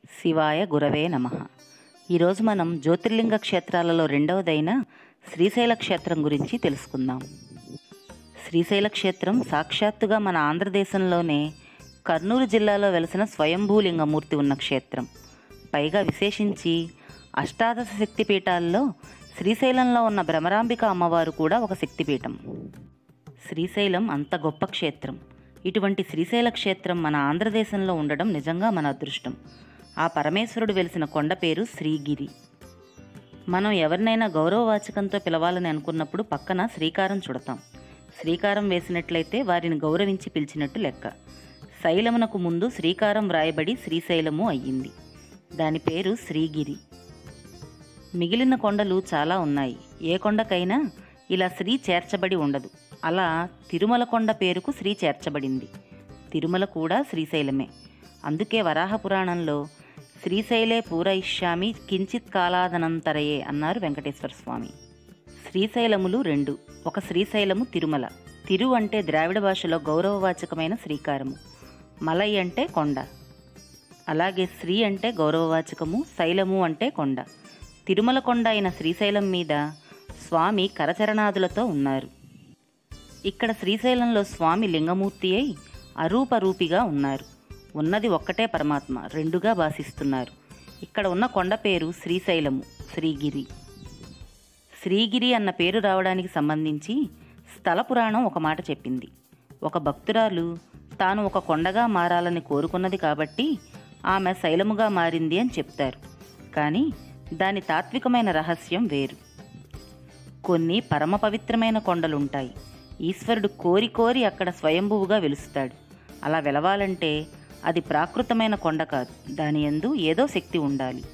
శివాయ గురవే నమ ఈరోజు మనం జ్యోతిర్లింగ క్షేత్రాలలో రెండవదైన శ్రీశైల క్షేత్రం గురించి తెలుసుకుందాం శ్రీశైల క్షేత్రం సాక్షాత్తుగా మన ఆంధ్రదేశంలోనే కర్నూలు జిల్లాలో వెలసిన స్వయంభూలింగమూర్తి ఉన్న క్షేత్రం పైగా విశేషించి అష్టాదశ శక్తిపీఠాల్లో శ్రీశైలంలో ఉన్న భ్రమరాంబిక అమ్మవారు కూడా ఒక శక్తిపీఠం శ్రీశైలం అంత గొప్ప క్షేత్రం ఇటువంటి శ్రీశైల క్షేత్రం మన ఆంధ్రదేశంలో ఉండడం నిజంగా మన అదృష్టం ఆ పరమేశ్వరుడు వెలిసిన కొండ పేరు శ్రీగిరి మనం ఎవరినైనా గౌరవవాచకంతో పిలవాలని అనుకున్నప్పుడు పక్కన శ్రీకారం చుడతాం శ్రీకారం వేసినట్లయితే వారిని గౌరవించి పిలిచినట్టు లెక్క శైలమునకు ముందు శ్రీకారం వ్రాయబడి శ్రీశైలము అయ్యింది దాని పేరు శ్రీగిరి మిగిలిన కొండలు చాలా ఉన్నాయి ఏ కొండకైనా ఇలా శ్రీ చేర్చబడి ఉండదు అలా తిరుమల కొండ పేరుకు శ్రీ చేర్చబడింది తిరుమల కూడా శ్రీశైలమే అందుకే వరాహ పురాణంలో శ్రీశైలే పూరయిష్యామి కించిత్ కాలాదనంతరయే అన్నారు వెంకటేశ్వర స్వామి శ్రీశైలములు రెండు ఒక శ్రీశైలము తిరుమల తిరు అంటే ద్రావిడ భాషలో గౌరవవాచకమైన శ్రీకారము మలై అంటే కొండ అలాగే శ్రీ అంటే గౌరవవాచకము శైలము అంటే కొండ తిరుమల కొండ అయిన శ్రీశైలం మీద స్వామి కరచరణాదులతో ఉన్నారు ఇక్కడ శ్రీశైలంలో స్వామి లింగమూర్తి అయి అరూపరూపిగా ఉన్నారు ఉన్నది ఒక్కటే పరమాత్మ రెండుగా భాసిస్తున్నారు ఇక్కడ ఉన్న కొండ పేరు శ్రీశైలము శ్రీగిరి శ్రీగిరి అన్న పేరు రావడానికి సంబంధించి స్థల పురాణం ఒక మాట చెప్పింది ఒక భక్తురాలు తాను ఒక కొండగా మారాలని కోరుకున్నది కాబట్టి ఆమె శైలముగా మారింది అని చెప్తారు కానీ దాని తాత్వికమైన రహస్యం వేరు కొన్ని పరమ పవిత్రమైన కొండలుంటాయి ఈశ్వరుడు కోరి కోరి అక్కడ స్వయంభువుగా వెలుస్తాడు అలా వెలవాలంటే అది ప్రాకృతమైన కొండ కాదు దాని యందు ఏదో శక్తి ఉండాలి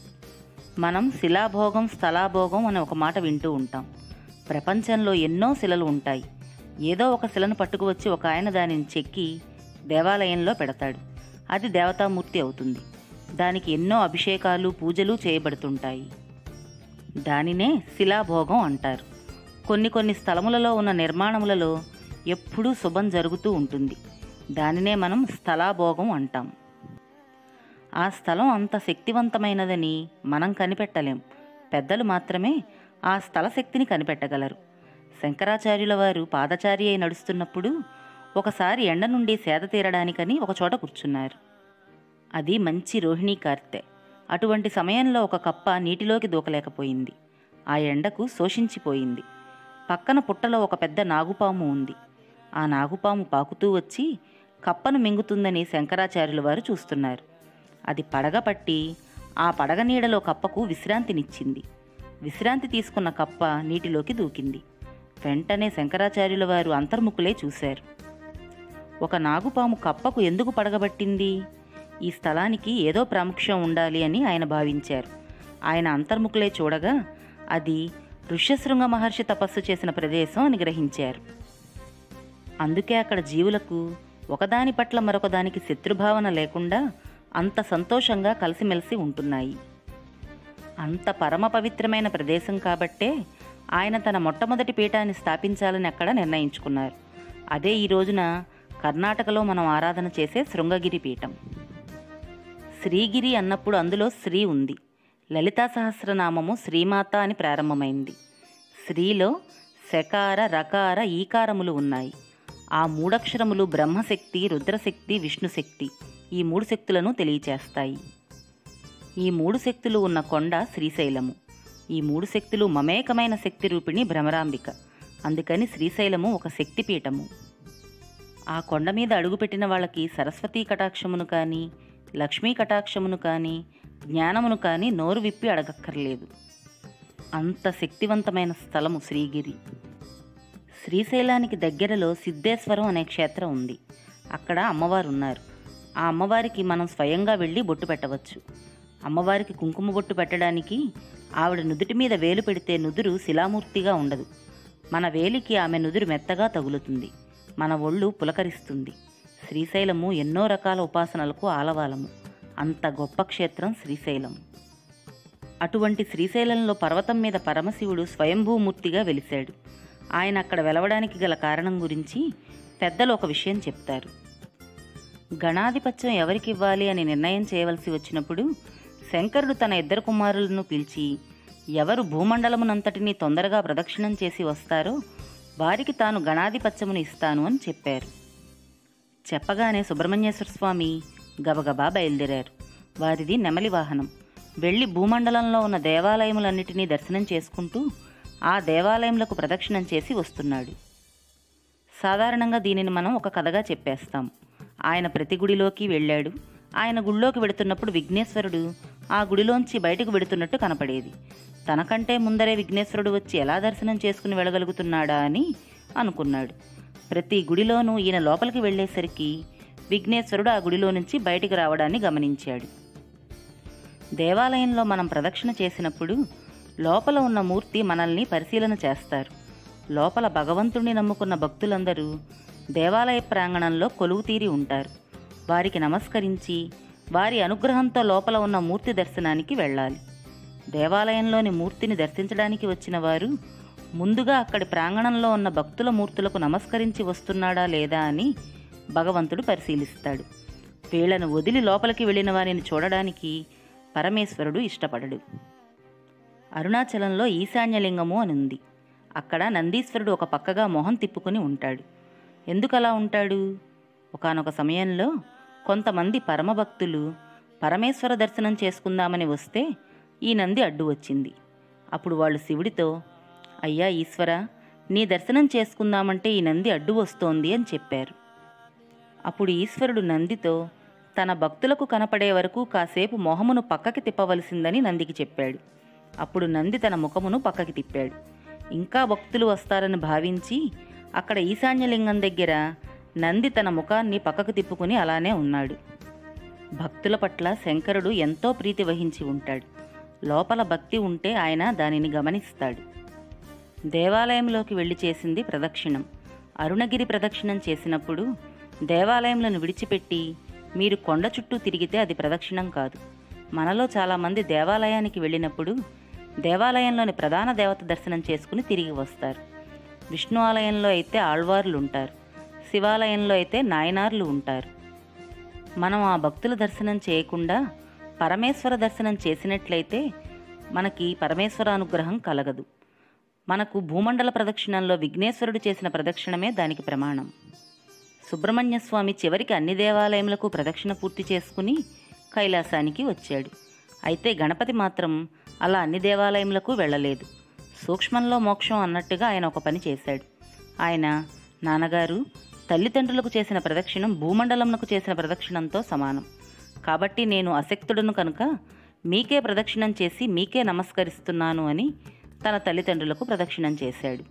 మనం శిలాభోగం స్థలాభోగం అనే ఒక మాట వింటూ ఉంటాం ప్రపంచంలో ఎన్నో శిలలు ఉంటాయి ఏదో ఒక శిలను పట్టుకువచ్చి ఒక ఆయన దానిని చెక్కి దేవాలయంలో పెడతాడు అది దేవతామూర్తి అవుతుంది దానికి ఎన్నో అభిషేకాలు పూజలు చేయబడుతుంటాయి దానినే శిలాభోగం అంటారు కొన్ని కొన్ని స్థలములలో ఉన్న నిర్మాణములలో ఎప్పుడూ శుభం జరుగుతూ ఉంటుంది దానినే మనం స్థలాభోగం అంటాం ఆ స్థలం అంత శక్తివంతమైనదని మనం కనిపెట్టలేం పెద్దలు మాత్రమే ఆ స్థల శక్తిని కనిపెట్టగలరు శంకరాచార్యుల వారు పాదచారి అయి నడుస్తున్నప్పుడు ఒకసారి ఎండ నుండి సేద తీరడానికని ఒక చోట కూర్చున్నారు అది మంచి రోహిణీ కార్తె అటువంటి సమయంలో ఒక కప్ప నీటిలోకి దూకలేకపోయింది ఆ ఎండకు శోషించిపోయింది పక్కన పుట్టలో ఒక పెద్ద నాగుపాము ఉంది ఆ నాగుపాము పాకుతూ వచ్చి కప్పను మింగుతుందని శంకరాచార్యుల వారు చూస్తున్నారు అది పడగ పట్టి ఆ పడగ నీడలో కప్పకు విశ్రాంతినిచ్చింది విశ్రాంతి తీసుకున్న కప్ప నీటిలోకి దూకింది వెంటనే శంకరాచార్యుల వారు అంతర్ముఖులే చూశారు ఒక నాగుపాము కప్పకు ఎందుకు పడగబట్టింది ఈ స్థలానికి ఏదో ప్రాముఖ్యం ఉండాలి అని ఆయన భావించారు ఆయన అంతర్ముఖులే చూడగా అది ఋష్యశృంగ మహర్షి తపస్సు చేసిన ప్రదేశం అని గ్రహించారు అందుకే అక్కడ జీవులకు ఒకదాని పట్ల మరొకదానికి శత్రుభావన లేకుండా అంత సంతోషంగా కలిసిమెలిసి ఉంటున్నాయి అంత పరమ పవిత్రమైన ప్రదేశం కాబట్టే ఆయన తన మొట్టమొదటి పీఠాన్ని స్థాపించాలని అక్కడ నిర్ణయించుకున్నారు అదే ఈ రోజున కర్ణాటకలో మనం ఆరాధన చేసే శృంగగిరి పీఠం శ్రీగిరి అన్నప్పుడు అందులో శ్రీ ఉంది లలితా సహస్రనామము శ్రీమాత అని ప్రారంభమైంది శ్రీలో శకార రకార ఈకారములు ఉన్నాయి ఆ మూడక్షరములు బ్రహ్మశక్తి రుద్రశక్తి విష్ణుశక్తి ఈ మూడు శక్తులను తెలియచేస్తాయి ఈ మూడు శక్తులు ఉన్న కొండ శ్రీశైలము ఈ మూడు శక్తులు మమేకమైన శక్తి రూపిణి భ్రమరాంబిక అందుకని శ్రీశైలము ఒక శక్తిపీఠము ఆ కొండ మీద అడుగుపెట్టిన వాళ్ళకి సరస్వతీ కటాక్షమును కానీ లక్ష్మీ కటాక్షమును కానీ జ్ఞానమును కానీ నోరు విప్పి అడగక్కర్లేదు అంత శక్తివంతమైన స్థలము శ్రీగిరి శ్రీశైలానికి దగ్గరలో సిద్ధేశ్వరం అనే క్షేత్రం ఉంది అక్కడ అమ్మవారు ఉన్నారు ఆ అమ్మవారికి మనం స్వయంగా వెళ్ళి బొట్టు పెట్టవచ్చు అమ్మవారికి కుంకుమ బొట్టు పెట్టడానికి ఆవిడ నుదుటి మీద వేలు పెడితే నుదురు శిలామూర్తిగా ఉండదు మన వేలికి ఆమె నుదురు మెత్తగా తగులుతుంది మన ఒళ్ళు పులకరిస్తుంది శ్రీశైలము ఎన్నో రకాల ఉపాసనలకు ఆలవాలము అంత గొప్ప క్షేత్రం శ్రీశైలం అటువంటి శ్రీశైలంలో పర్వతం మీద పరమశివుడు స్వయంభూమూర్తిగా వెలిశాడు ఆయన అక్కడ వెలవడానికి గల కారణం గురించి పెద్దలు ఒక విషయం చెప్తారు గణాధిపత్యం ఎవరికి ఇవ్వాలి అని నిర్ణయం చేయవలసి వచ్చినప్పుడు శంకరుడు తన ఇద్దరు కుమారులను పిలిచి ఎవరు భూమండలమునంతటినీ తొందరగా ప్రదక్షిణం చేసి వస్తారో వారికి తాను గణాధిపత్యమును ఇస్తాను అని చెప్పారు చెప్పగానే సుబ్రహ్మణ్యేశ్వర స్వామి గబగబా బయలుదేరారు వారిది నెమలి వాహనం వెళ్ళి భూమండలంలో ఉన్న దేవాలయములన్నిటినీ దర్శనం చేసుకుంటూ ఆ దేవాలయములకు ప్రదక్షిణం చేసి వస్తున్నాడు సాధారణంగా దీనిని మనం ఒక కథగా చెప్పేస్తాం ఆయన ప్రతి గుడిలోకి వెళ్ళాడు ఆయన గుడిలోకి వెడుతున్నప్పుడు విఘ్నేశ్వరుడు ఆ గుడిలోంచి బయటకు వెడుతున్నట్టు కనపడేది తనకంటే ముందరే విఘ్నేశ్వరుడు వచ్చి ఎలా దర్శనం చేసుకుని వెళ్ళగలుగుతున్నాడా అని అనుకున్నాడు ప్రతి గుడిలోనూ ఈయన లోపలికి వెళ్ళేసరికి విఘ్నేశ్వరుడు ఆ గుడిలో నుంచి బయటికి రావడాన్ని గమనించాడు దేవాలయంలో మనం ప్రదక్షిణ చేసినప్పుడు లోపల ఉన్న మూర్తి మనల్ని పరిశీలన చేస్తారు లోపల భగవంతుణ్ణి నమ్ముకున్న భక్తులందరూ దేవాలయ ప్రాంగణంలో కొలువు తీరి ఉంటారు వారికి నమస్కరించి వారి అనుగ్రహంతో లోపల ఉన్న మూర్తి దర్శనానికి వెళ్ళాలి దేవాలయంలోని మూర్తిని దర్శించడానికి వచ్చిన వారు ముందుగా అక్కడి ప్రాంగణంలో ఉన్న భక్తుల మూర్తులకు నమస్కరించి వస్తున్నాడా లేదా అని భగవంతుడు పరిశీలిస్తాడు వీళ్లను వదిలి లోపలికి వెళ్ళిన వారిని చూడడానికి పరమేశ్వరుడు ఇష్టపడడు అరుణాచలంలో ఈశాన్యలింగము అని ఉంది అక్కడ నందీశ్వరుడు ఒక పక్కగా మొహం తిప్పుకొని ఉంటాడు ఎందుకు అలా ఉంటాడు ఒకానొక సమయంలో కొంతమంది పరమభక్తులు పరమేశ్వర దర్శనం చేసుకుందామని వస్తే ఈ నంది అడ్డు వచ్చింది అప్పుడు వాళ్ళు శివుడితో అయ్యా ఈశ్వర నీ దర్శనం చేసుకుందామంటే ఈ నంది అడ్డు వస్తోంది అని చెప్పారు అప్పుడు ఈశ్వరుడు నందితో తన భక్తులకు కనపడే వరకు కాసేపు మొహమును పక్కకి తిప్పవలసిందని నందికి చెప్పాడు అప్పుడు నంది తన ముఖమును పక్కకి తిప్పాడు ఇంకా భక్తులు వస్తారని భావించి అక్కడ ఈశాన్యలింగం దగ్గర నంది తన ముఖాన్ని పక్కకు తిప్పుకుని అలానే ఉన్నాడు భక్తుల పట్ల శంకరుడు ఎంతో ప్రీతి వహించి ఉంటాడు లోపల భక్తి ఉంటే ఆయన దానిని గమనిస్తాడు దేవాలయంలోకి వెళ్ళి చేసింది ప్రదక్షిణం అరుణగిరి ప్రదక్షిణం చేసినప్పుడు దేవాలయంలను విడిచిపెట్టి మీరు కొండ చుట్టూ తిరిగితే అది ప్రదక్షిణం కాదు మనలో చాలామంది దేవాలయానికి వెళ్ళినప్పుడు దేవాలయంలోని ప్రధాన దేవత దర్శనం చేసుకుని తిరిగి వస్తారు విష్ణు ఆలయంలో అయితే ఆళ్వార్లు ఉంటారు శివాలయంలో అయితే నాయనార్లు ఉంటారు మనం ఆ భక్తుల దర్శనం చేయకుండా పరమేశ్వర దర్శనం చేసినట్లయితే మనకి పరమేశ్వర అనుగ్రహం కలగదు మనకు భూమండల ప్రదక్షిణంలో విఘ్నేశ్వరుడు చేసిన ప్రదక్షిణమే దానికి ప్రమాణం సుబ్రహ్మణ్య స్వామి చివరికి అన్ని దేవాలయములకు ప్రదక్షిణ పూర్తి చేసుకుని కైలాసానికి వచ్చాడు అయితే గణపతి మాత్రం అలా అన్ని దేవాలయములకు వెళ్ళలేదు సూక్ష్మంలో మోక్షం అన్నట్టుగా ఆయన ఒక పని చేశాడు ఆయన నాన్నగారు తల్లిదండ్రులకు చేసిన ప్రదక్షిణం భూమండలమునకు చేసిన ప్రదక్షిణంతో సమానం కాబట్టి నేను అశక్తుడను కనుక మీకే ప్రదక్షిణం చేసి మీకే నమస్కరిస్తున్నాను అని తన తల్లిదండ్రులకు ప్రదక్షిణం చేశాడు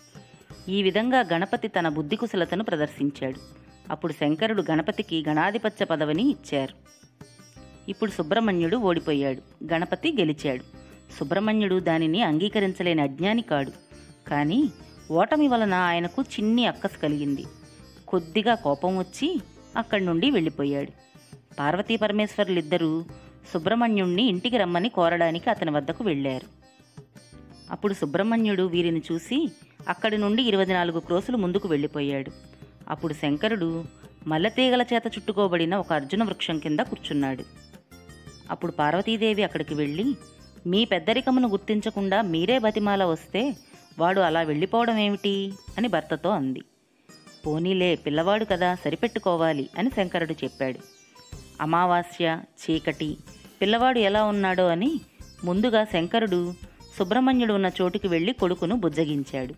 ఈ విధంగా గణపతి తన బుద్ధి కుశలతను ప్రదర్శించాడు అప్పుడు శంకరుడు గణపతికి గణాధిపత్య పదవిని ఇచ్చారు ఇప్పుడు సుబ్రహ్మణ్యుడు ఓడిపోయాడు గణపతి గెలిచాడు సుబ్రహ్మణ్యుడు దానిని అంగీకరించలేని అజ్ఞాని కాడు కానీ ఓటమి వలన ఆయనకు చిన్ని అక్కసు కలిగింది కొద్దిగా కోపం వచ్చి అక్కడి నుండి వెళ్ళిపోయాడు పార్వతీ పరమేశ్వరులిద్దరూ సుబ్రహ్మణ్యుణ్ణి ఇంటికి రమ్మని కోరడానికి అతని వద్దకు వెళ్ళారు అప్పుడు సుబ్రహ్మణ్యుడు వీరిని చూసి అక్కడి నుండి ఇరవై నాలుగు క్రోసులు ముందుకు వెళ్ళిపోయాడు అప్పుడు శంకరుడు మల్లెతీగల చేత చుట్టుకోబడిన ఒక అర్జున వృక్షం కింద కూర్చున్నాడు అప్పుడు పార్వతీదేవి అక్కడికి వెళ్ళి మీ పెద్దరికమును గుర్తించకుండా మీరే బతిమాల వస్తే వాడు అలా వెళ్ళిపోవడం ఏమిటి అని భర్తతో అంది పోనీలే పిల్లవాడు కదా సరిపెట్టుకోవాలి అని శంకరుడు చెప్పాడు అమావాస్య చీకటి పిల్లవాడు ఎలా ఉన్నాడో అని ముందుగా శంకరుడు సుబ్రహ్మణ్యుడు ఉన్న చోటుకి వెళ్ళి కొడుకును బుజ్జగించాడు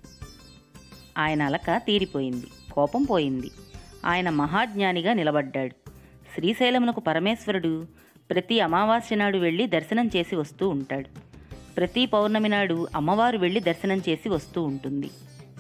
ఆయన అలక తీరిపోయింది కోపం పోయింది ఆయన మహాజ్ఞానిగా నిలబడ్డాడు శ్రీశైలమునకు పరమేశ్వరుడు ప్రతి అమావాస్య నాడు వెళ్ళి దర్శనం చేసి వస్తూ ఉంటాడు ప్రతి పౌర్ణమి నాడు అమ్మవారు వెళ్ళి దర్శనం చేసి వస్తూ ఉంటుంది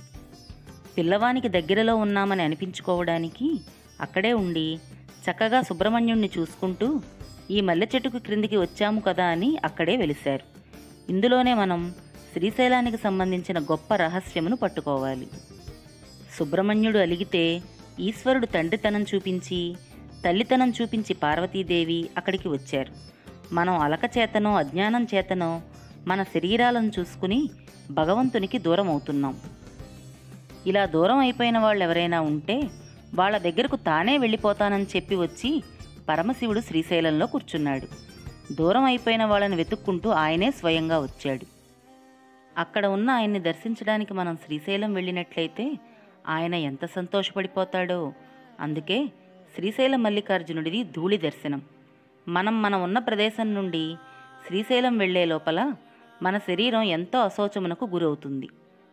పిల్లవానికి దగ్గరలో ఉన్నామని అనిపించుకోవడానికి అక్కడే ఉండి చక్కగా సుబ్రహ్మణ్యుణ్ణి చూసుకుంటూ ఈ మల్లె చెట్టుకు క్రిందికి వచ్చాము కదా అని అక్కడే వెలిశారు ఇందులోనే మనం శ్రీశైలానికి సంబంధించిన గొప్ప రహస్యమును పట్టుకోవాలి సుబ్రహ్మణ్యుడు అలిగితే ఈశ్వరుడు తండ్రితనం చూపించి తల్లితనం చూపించి పార్వతీదేవి అక్కడికి వచ్చారు మనం అలక చేతనో అజ్ఞానం చేతనో మన శరీరాలను చూసుకుని భగవంతునికి దూరం అవుతున్నాం ఇలా దూరం అయిపోయిన వాళ్ళు ఎవరైనా ఉంటే వాళ్ళ దగ్గరకు తానే వెళ్ళిపోతానని చెప్పి వచ్చి పరమశివుడు శ్రీశైలంలో కూర్చున్నాడు దూరం అయిపోయిన వాళ్ళని వెతుక్కుంటూ ఆయనే స్వయంగా వచ్చాడు అక్కడ ఉన్న ఆయన్ని దర్శించడానికి మనం శ్రీశైలం వెళ్ళినట్లయితే ఆయన ఎంత సంతోషపడిపోతాడో అందుకే శ్రీశైల మల్లికార్జునుడిది ధూళి దర్శనం మనం మనం ఉన్న ప్రదేశం నుండి శ్రీశైలం వెళ్ళే లోపల మన శరీరం ఎంతో అశోచమునకు గురవుతుంది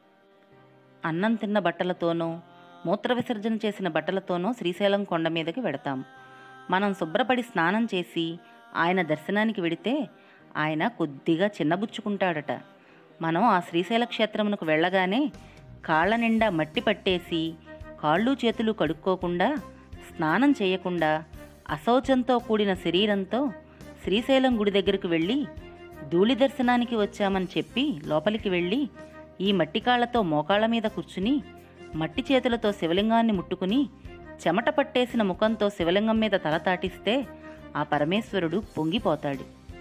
అన్నం తిన్న బట్టలతోనో మూత్ర విసర్జన చేసిన బట్టలతోనో శ్రీశైలం కొండ మీదకి వెడతాం మనం శుభ్రపడి స్నానం చేసి ఆయన దర్శనానికి వెడితే ఆయన కొద్దిగా చిన్నబుచ్చుకుంటాడట మనం ఆ శ్రీశైల క్షేత్రమునకు వెళ్ళగానే కాళ్ళ నిండా మట్టి పట్టేసి కాళ్ళు చేతులు కడుక్కోకుండా స్నానం చేయకుండా అశౌచంతో కూడిన శరీరంతో శ్రీశైలం గుడి దగ్గరకు వెళ్ళి ధూళి దర్శనానికి వచ్చామని చెప్పి లోపలికి వెళ్ళి ఈ మట్టి కాళ్లతో మోకాళ్ళ మీద కూర్చుని మట్టి చేతులతో శివలింగాన్ని ముట్టుకుని చెమట పట్టేసిన ముఖంతో శివలింగం మీద తల తాటిస్తే ఆ పరమేశ్వరుడు పొంగిపోతాడు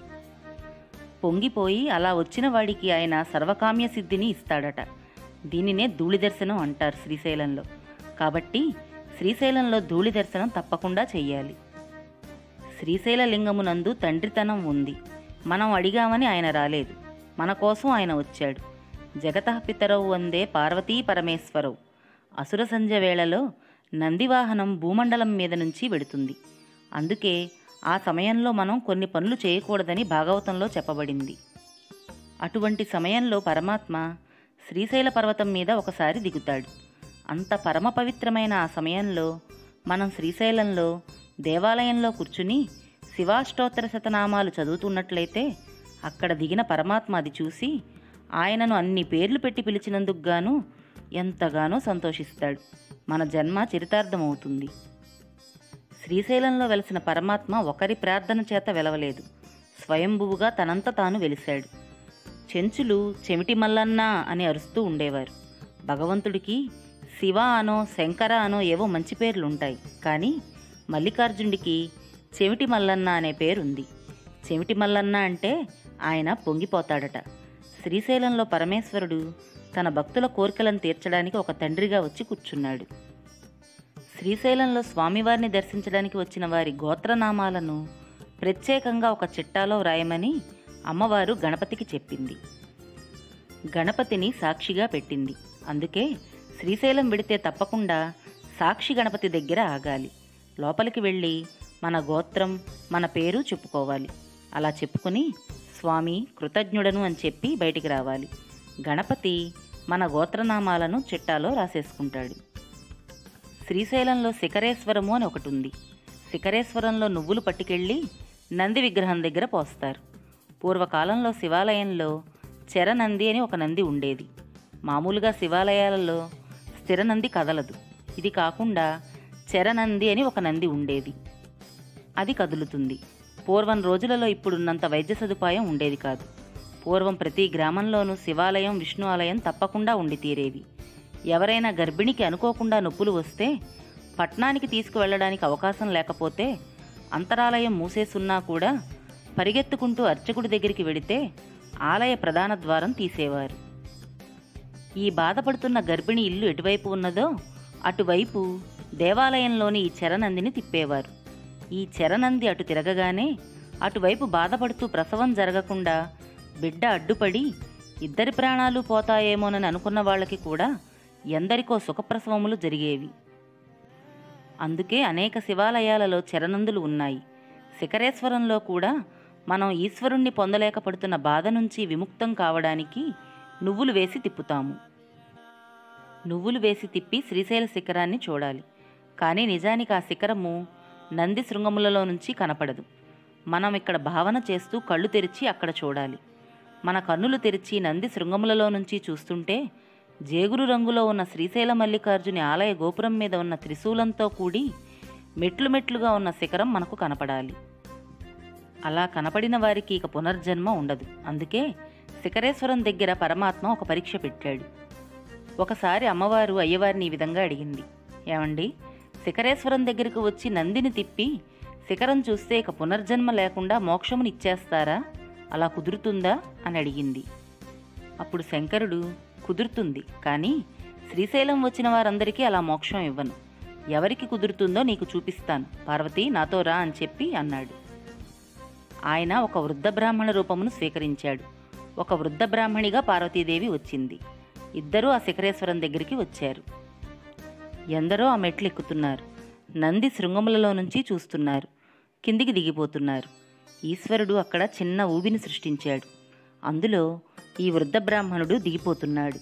పొంగిపోయి అలా వచ్చిన వాడికి ఆయన సర్వకామ్య సిద్ధిని ఇస్తాడట దీనినే ధూళి దర్శనం అంటారు శ్రీశైలంలో కాబట్టి శ్రీశైలంలో ధూళి దర్శనం తప్పకుండా చెయ్యాలి శ్రీశైల లింగమునందు తండ్రితనం ఉంది మనం అడిగామని ఆయన రాలేదు మన కోసం ఆయన వచ్చాడు జగతః పితరవు వందే పార్వతీ పరమేశ్వరవు అసుర సంధ్య వేళలో నందివాహనం భూమండలం మీద నుంచి వెడుతుంది అందుకే ఆ సమయంలో మనం కొన్ని పనులు చేయకూడదని భాగవతంలో చెప్పబడింది అటువంటి సమయంలో పరమాత్మ శ్రీశైల పర్వతం మీద ఒకసారి దిగుతాడు అంత పరమ పవిత్రమైన ఆ సమయంలో మనం శ్రీశైలంలో దేవాలయంలో కూర్చుని శివాష్టోత్తర శతనామాలు చదువుతున్నట్లయితే అక్కడ దిగిన పరమాత్మ అది చూసి ఆయనను అన్ని పేర్లు పెట్టి పిలిచినందుకు గాను ఎంతగానో సంతోషిస్తాడు మన జన్మ చరితార్థమవుతుంది శ్రీశైలంలో వెలసిన పరమాత్మ ఒకరి ప్రార్థన చేత వెలవలేదు స్వయంభువుగా తనంత తాను వెలిశాడు చెంచులు చెమిటి మల్లన్న అని అరుస్తూ ఉండేవారు భగవంతుడికి శివ అనో శంకర అనో ఏవో మంచి పేర్లుంటాయి కానీ మల్లికార్జునుడికి చెవిటి మల్లన్న అనే పేరుంది చెవిటి మల్లన్న అంటే ఆయన పొంగిపోతాడట శ్రీశైలంలో పరమేశ్వరుడు తన భక్తుల కోరికలను తీర్చడానికి ఒక తండ్రిగా వచ్చి కూర్చున్నాడు శ్రీశైలంలో స్వామివారిని దర్శించడానికి వచ్చిన వారి గోత్రనామాలను ప్రత్యేకంగా ఒక చిట్టాలో వ్రాయమని అమ్మవారు గణపతికి చెప్పింది గణపతిని సాక్షిగా పెట్టింది అందుకే శ్రీశైలం వెడితే తప్పకుండా సాక్షి గణపతి దగ్గర ఆగాలి లోపలికి వెళ్ళి మన గోత్రం మన పేరు చెప్పుకోవాలి అలా చెప్పుకుని స్వామి కృతజ్ఞుడను అని చెప్పి బయటికి రావాలి గణపతి మన గోత్రనామాలను చిట్టాలో రాసేసుకుంటాడు శ్రీశైలంలో శిఖరేశ్వరము అని ఒకటి ఉంది శిఖరేశ్వరంలో నువ్వులు పట్టుకెళ్ళి నంది విగ్రహం దగ్గర పోస్తారు పూర్వకాలంలో శివాలయంలో చెరనంది అని ఒక నంది ఉండేది మామూలుగా శివాలయాలలో స్థిర నంది కదలదు ఇది కాకుండా చెరనంది అని ఒక నంది ఉండేది అది కదులుతుంది పూర్వం రోజులలో ఇప్పుడున్నంత వైద్య సదుపాయం ఉండేది కాదు పూర్వం ప్రతి గ్రామంలోనూ శివాలయం విష్ణు ఆలయం తప్పకుండా ఉండి తీరేవి ఎవరైనా గర్భిణికి అనుకోకుండా నొప్పులు వస్తే పట్నానికి తీసుకువెళ్ళడానికి అవకాశం లేకపోతే అంతరాలయం మూసేసున్నా కూడా పరిగెత్తుకుంటూ అర్చకుడి దగ్గరికి వెడితే ఆలయ ప్రధాన ద్వారం తీసేవారు ఈ బాధపడుతున్న గర్భిణి ఇల్లు ఎటువైపు ఉన్నదో అటువైపు దేవాలయంలోని ఈ చెరనందిని తిప్పేవారు ఈ చెరనంది అటు తిరగగానే అటువైపు బాధపడుతూ ప్రసవం జరగకుండా బిడ్డ అడ్డుపడి ఇద్దరి ప్రాణాలు పోతాయేమోనని అనుకున్న వాళ్ళకి కూడా ఎందరికో సుఖప్రసవములు జరిగేవి అందుకే అనేక శివాలయాలలో చెరనందులు ఉన్నాయి శిఖరేశ్వరంలో కూడా మనం ఈశ్వరుణ్ణి పొందలేకపడుతున్న బాధ నుంచి విముక్తం కావడానికి నువ్వులు వేసి తిప్పుతాము నువ్వులు వేసి తిప్పి శ్రీశైల శిఖరాన్ని చూడాలి కానీ నిజానికి ఆ శిఖరము నంది శృంగములలో నుంచి కనపడదు మనం ఇక్కడ భావన చేస్తూ కళ్ళు తెరిచి అక్కడ చూడాలి మన కన్నులు తెరిచి నంది శృంగములలో నుంచి చూస్తుంటే జేగురు రంగులో ఉన్న శ్రీశైల మల్లికార్జుని ఆలయ గోపురం మీద ఉన్న త్రిశూలంతో కూడి మెట్లు మెట్లుగా ఉన్న శిఖరం మనకు కనపడాలి అలా కనపడిన వారికి ఇక పునర్జన్మ ఉండదు అందుకే శిఖరేశ్వరం దగ్గర పరమాత్మ ఒక పరీక్ష పెట్టాడు ఒకసారి అమ్మవారు అయ్యవారిని ఈ విధంగా అడిగింది ఏమండి శిఖరేశ్వరం దగ్గరకు వచ్చి నందిని తిప్పి శిఖరం చూస్తే ఇక పునర్జన్మ లేకుండా మోక్షముని ఇచ్చేస్తారా అలా కుదురుతుందా అని అడిగింది అప్పుడు శంకరుడు కుదురుతుంది కానీ శ్రీశైలం వచ్చిన వారందరికీ అలా మోక్షం ఇవ్వను ఎవరికి కుదురుతుందో నీకు చూపిస్తాను పార్వతి నాతో రా అని చెప్పి అన్నాడు ఆయన ఒక వృద్ధ బ్రాహ్మణ రూపమును స్వీకరించాడు ఒక వృద్ధ బ్రాహ్మణిగా పార్వతీదేవి వచ్చింది ఇద్దరూ ఆ శిఖరేశ్వరం దగ్గరికి వచ్చారు ఎందరో ఆ మెట్లు ఎక్కుతున్నారు నంది శృంగములలో నుంచి చూస్తున్నారు కిందికి దిగిపోతున్నారు ఈశ్వరుడు అక్కడ చిన్న ఊబిని సృష్టించాడు అందులో ఈ వృద్ధ బ్రాహ్మణుడు దిగిపోతున్నాడు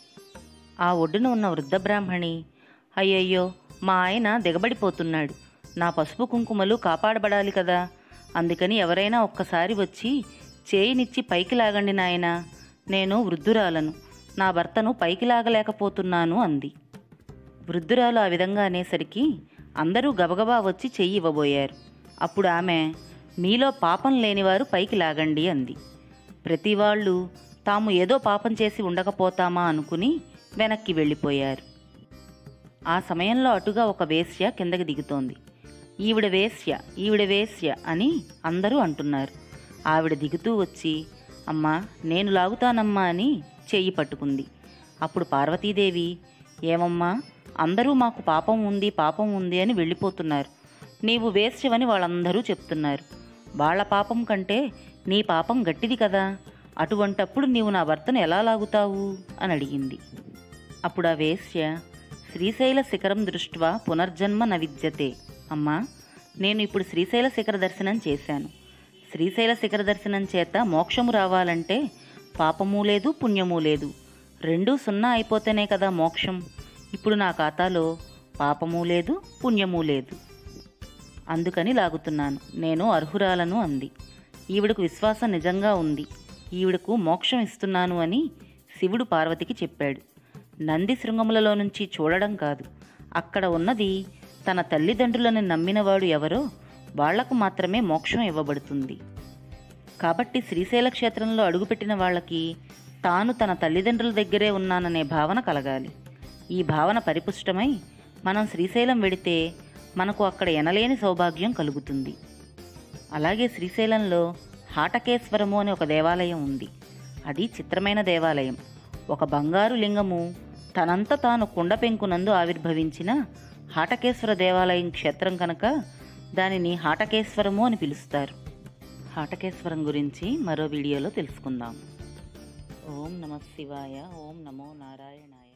ఆ ఒడ్డున ఉన్న వృద్ధ బ్రాహ్మణి అయ్యయ్యో మా ఆయన దిగబడిపోతున్నాడు నా పసుపు కుంకుమలు కాపాడబడాలి కదా అందుకని ఎవరైనా ఒక్కసారి వచ్చి చేయినిచ్చి పైకి లాగండి నాయనా నేను వృద్ధురాలను నా భర్తను పైకి లాగలేకపోతున్నాను అంది వృద్ధురాలు ఆ విధంగా అనేసరికి అందరూ గబగబా వచ్చి చెయ్యి ఇవ్వబోయారు అప్పుడు ఆమె మీలో పాపం లేనివారు పైకి లాగండి అంది ప్రతి వాళ్ళు తాము ఏదో పాపం చేసి ఉండకపోతామా అనుకుని వెనక్కి వెళ్ళిపోయారు ఆ సమయంలో అటుగా ఒక వేశ్య కిందకి దిగుతోంది ఈవిడ వేశ్య ఈవిడ వేశ్య అని అందరూ అంటున్నారు ఆవిడ దిగుతూ వచ్చి అమ్మా నేను లాగుతానమ్మా అని చెయ్యి పట్టుకుంది అప్పుడు పార్వతీదేవి ఏమమ్మా అందరూ మాకు పాపం ఉంది పాపం ఉంది అని వెళ్ళిపోతున్నారు నీవు వేశ్యవని వాళ్ళందరూ చెప్తున్నారు వాళ్ళ పాపం కంటే నీ పాపం గట్టిది కదా అటువంటప్పుడు నీవు నా భర్తను ఎలా లాగుతావు అని అడిగింది అప్పుడు ఆ వేశ్య శ్రీశైల శిఖరం దృష్ట్వా పునర్జన్మ న విద్యతే అమ్మా నేను ఇప్పుడు శ్రీశైల శిఖర దర్శనం చేశాను శ్రీశైల శిఖర దర్శనం చేత మోక్షము రావాలంటే పాపము లేదు పుణ్యము లేదు రెండూ సున్నా అయిపోతేనే కదా మోక్షం ఇప్పుడు నా ఖాతాలో పాపము లేదు పుణ్యము లేదు అందుకని లాగుతున్నాను నేను అర్హురాలను అంది ఈవిడకు విశ్వాసం నిజంగా ఉంది ఈవిడకు మోక్షం ఇస్తున్నాను అని శివుడు పార్వతికి చెప్పాడు నంది శృంగములలో నుంచి చూడడం కాదు అక్కడ ఉన్నది తన తల్లిదండ్రులను నమ్మినవాడు ఎవరో వాళ్లకు మాత్రమే మోక్షం ఇవ్వబడుతుంది కాబట్టి శ్రీశైల క్షేత్రంలో అడుగుపెట్టిన వాళ్ళకి తాను తన తల్లిదండ్రుల దగ్గరే ఉన్నాననే భావన కలగాలి ఈ భావన పరిపుష్టమై మనం శ్రీశైలం వెడితే మనకు అక్కడ ఎనలేని సౌభాగ్యం కలుగుతుంది అలాగే శ్రీశైలంలో హాటకేశ్వరము అనే ఒక దేవాలయం ఉంది అది చిత్రమైన దేవాలయం ఒక బంగారు లింగము తనంత తాను కుండ పెంకునందు ఆవిర్భవించిన హాటకేశ్వర దేవాలయం క్షేత్రం కనుక దానిని హాటకేశ్వరము అని పిలుస్తారు హాటకేశ్వరం గురించి మరో వీడియోలో తెలుసుకుందాం ఓం నమ శివాయ ఓం నమో నారాయణాయ